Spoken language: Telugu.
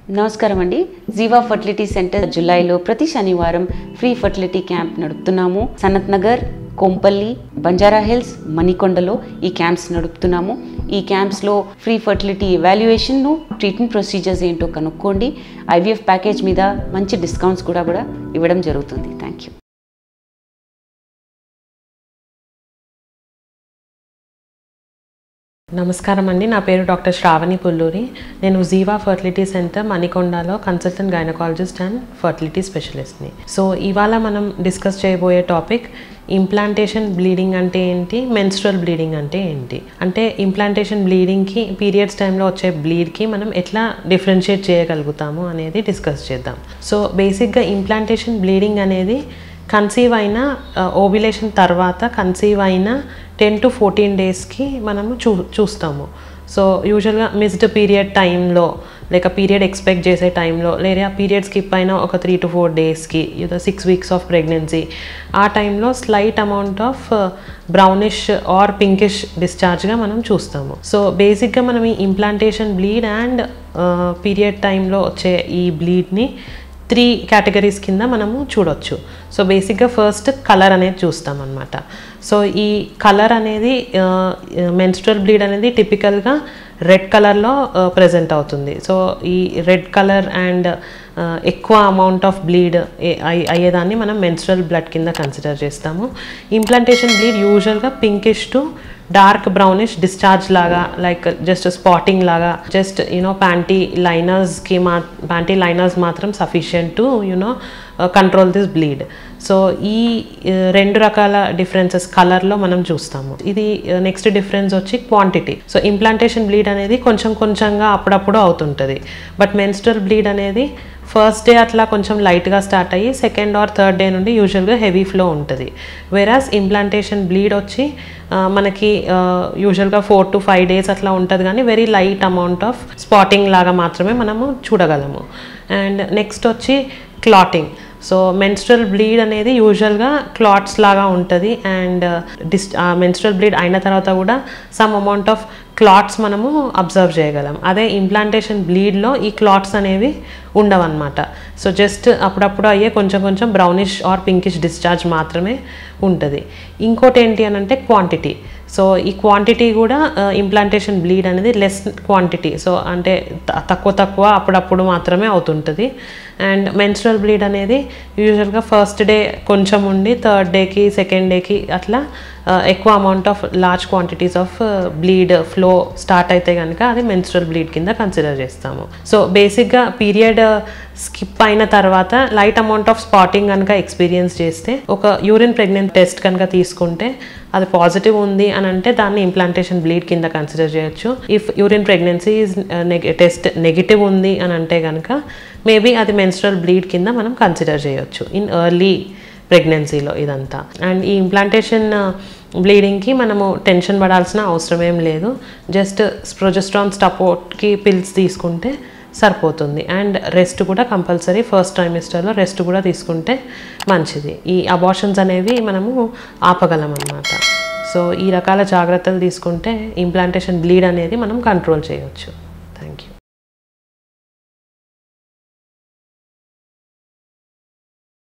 నమస్కారం అండి జీవా ఫర్టిలిటీ సెంటర్ జులైలో ప్రతి శనివారం ఫ్రీ ఫర్టిలిటీ క్యాంప్ నడుపుతున్నాము సనత్ నగర్ కొంపల్లి బంజారా హిల్స్ మణికొండలో ఈ క్యాంప్స్ నడుపుతున్నాము ఈ క్యాంప్స్లో ఫ్రీ ఫర్టిలిటీ ఎవాల్యుయేషన్ను ట్రీట్మెంట్ ప్రొసీజర్స్ ఏంటో కనుక్కోండి ఐవీఎఫ్ ప్యాకేజ్ మీద మంచి డిస్కౌంట్స్ కూడా కూడా ఇవ్వడం జరుగుతుంది థ్యాంక్ యూ నమస్కారం అండి నా పేరు డాక్టర్ శ్రావణి పుల్లూరి నేను జీవా ఫర్టిలిటీ సెంటర్ మణికొండలో కన్సల్టెంట్ గైనకాలజిస్ట్ అండ్ ఫర్టిలిటీ స్పెషలిస్ట్ని సో ఇవాళ మనం డిస్కస్ చేయబోయే టాపిక్ ఇంప్లాంటేషన్ బ్లీడింగ్ అంటే ఏంటి మెన్స్ట్రల్ బ్లీడింగ్ అంటే ఏంటి అంటే ఇంప్లాంటేషన్ బ్లీడింగ్కి పీరియడ్స్ టైంలో వచ్చే బ్లీడ్కి మనం ఎట్లా డిఫరెన్షియేట్ చేయగలుగుతాము అనేది డిస్కస్ చేద్దాం సో బేసిక్గా ఇంప్లాంటేషన్ బ్లీడింగ్ అనేది కన్సీవ్ అయిన ఓవిలేషన్ తర్వాత కన్సీవ్ అయిన టెన్ టు ఫోర్టీన్ డేస్కి మనము చూ చూస్తాము సో యూజువల్గా మిస్డ్ పీరియడ్ టైంలో లేక పీరియడ్ ఎక్స్పెక్ట్ చేసే టైంలో లేదా పీరియడ్ స్కిప్ అయిన ఒక త్రీ టు ఫోర్ డేస్కి ఏదో సిక్స్ వీక్స్ ఆఫ్ ప్రెగ్నెన్సీ ఆ టైంలో slight amount of brownish or pinkish డిశ్చార్జ్గా మనం చూస్తాము సో బేసిక్గా మనం ఈ ఇంప్లాంటేషన్ బ్లీడ్ అండ్ పీరియడ్ టైంలో వచ్చే ఈ బ్లీడ్ని త్రీ కేటగిరీస్ కింద మనము చూడొచ్చు సో బేసిక్గా ఫస్ట్ కలర్ అనేది చూస్తాం అనమాట సో ఈ కలర్ అనేది మెన్స్ట్రల్ బ్లీడ్ అనేది టిపికల్గా రెడ్ కలర్లో ప్రజెంట్ అవుతుంది సో ఈ రెడ్ కలర్ అండ్ ఎక్కువ అమౌంట్ ఆఫ్ బ్లీడ్ అయ్యేదాన్ని మనం మెన్స్ట్రల్ బ్లడ్ కింద కన్సిడర్ చేస్తాము ఇంప్లాంటేషన్ బ్లీడ్ యూజువల్గా pinkish to dark brownish discharge లాగా లైక్ జస్ట్ స్పాటింగ్ లాగా జస్ట్ యూనో ప్యాంటీ లైనర్స్కి మా ప్యాంటీ లైనర్స్ మాత్రం sufficient to you know control this bleed so ఈ రెండు రకాల డిఫరెన్సెస్ కలర్లో మనం చూస్తాము ఇది నెక్స్ట్ డిఫరెన్స్ వచ్చి క్వాంటిటీ సో ఇంప్లాంటేషన్ బ్లీడ్ అనేది కొంచెం కొంచెంగా అప్పుడప్పుడు అవుతుంటుంది బట్ మెన్స్ట్రల్ బ్లీడ్ అనేది ఫస్ట్ డే అట్లా కొంచెం లైట్గా స్టార్ట్ అయ్యి సెకండ్ ఆర్ థర్డ్ డే నుండి యూజువల్గా హెవీ ఫ్లో ఉంటుంది వెరాస్ ఇంప్లాంటేషన్ బ్లీడ్ వచ్చి మనకి యూజువల్గా ఫోర్ టు ఫైవ్ డేస్ అట్లా ఉంటుంది కానీ very light amount of spotting లాగా మాత్రమే మనము చూడగలము అండ్ నెక్స్ట్ వచ్చి క్లాటింగ్ సో మెన్స్ట్రల్ బ్లీడ్ అనేది యూజువల్గా క్లాట్స్ లాగా ఉంటుంది అండ్ డిస్ మెన్స్ట్రల్ బ్లీడ్ అయిన తర్వాత కూడా సమ్ అమౌంట్ ఆఫ్ క్లాట్స్ మనము అబ్జర్వ్ చేయగలం అదే ఇంప్లాంటేషన్ బ్లీడ్లో ఈ క్లాట్స్ అనేవి ఉండవన్నమాట సో జస్ట్ అప్పుడప్పుడు అయ్యే కొంచెం కొంచెం బ్రౌనిష్ ఆర్ పింకిష్ డిశ్చార్జ్ మాత్రమే ఉంటుంది ఇంకోటి ఏంటి అని అంటే క్వాంటిటీ సో ఈ క్వాంటిటీ కూడా ఇంప్లాంటేషన్ బ్లీడ్ అనేది లెస్ క్వాంటిటీ సో అంటే తక్కువ తక్కువ అప్పుడప్పుడు మాత్రమే అవుతుంటుంది అండ్ మెన్స్ట్రల్ బ్లీడ్ అనేది యూజువల్గా ఫస్ట్ డే కొంచెం ఉండి థర్డ్ డేకి సెకండ్ డేకి అట్లా ఎక్కువ amount of large quantities of bleed flow start అయితే కనుక అది మెన్స్ట్రల్ బ్లీడ్ కింద కన్సిడర్ చేస్తాము సో బేసిక్గా పీరియడ్ స్కిప్ అయిన తర్వాత లైట్ అమౌంట్ ఆఫ్ స్పాటింగ్ కనుక ఎక్స్పీరియన్స్ చేస్తే ఒక యూరిన్ ప్రెగ్నెంట్ టెస్ట్ కనుక తీసుకుంటే అది పాజిటివ్ ఉంది అని అంటే దాన్ని ఇంప్లాంటేషన్ బ్లీడ్ కింద కన్సిడర్ చేయొచ్చు if urine pregnancy test negative ఉంది అని అంటే కనుక మేబీ అది మెన్స్ట్రల్ బ్లీడ్ కింద మనం కన్సిడర్ చేయొచ్చు ఇన్ ఎర్లీ ప్రెగ్నెన్సీలో ఇదంతా అండ్ ఈ ఇంప్లాంటేషన్ బ్లీడింగ్కి మనము టెన్షన్ పడాల్సిన అవసరం ఏం లేదు జస్ట్ ప్రొజెస్ట్రాన్ సపోర్ట్కి పిల్స్ తీసుకుంటే సరిపోతుంది అండ్ రెస్ట్ కూడా కంపల్సరీ ఫస్ట్ ట్రైమిస్టర్లో రెస్ట్ కూడా తీసుకుంటే మంచిది ఈ అబార్షన్స్ అనేవి మనము ఆపగలం అన్నమాట సో ఈ రకాల జాగ్రత్తలు తీసుకుంటే ఇంప్లాంటేషన్ బ్లీడ్ అనేది మనం కంట్రోల్ చేయవచ్చు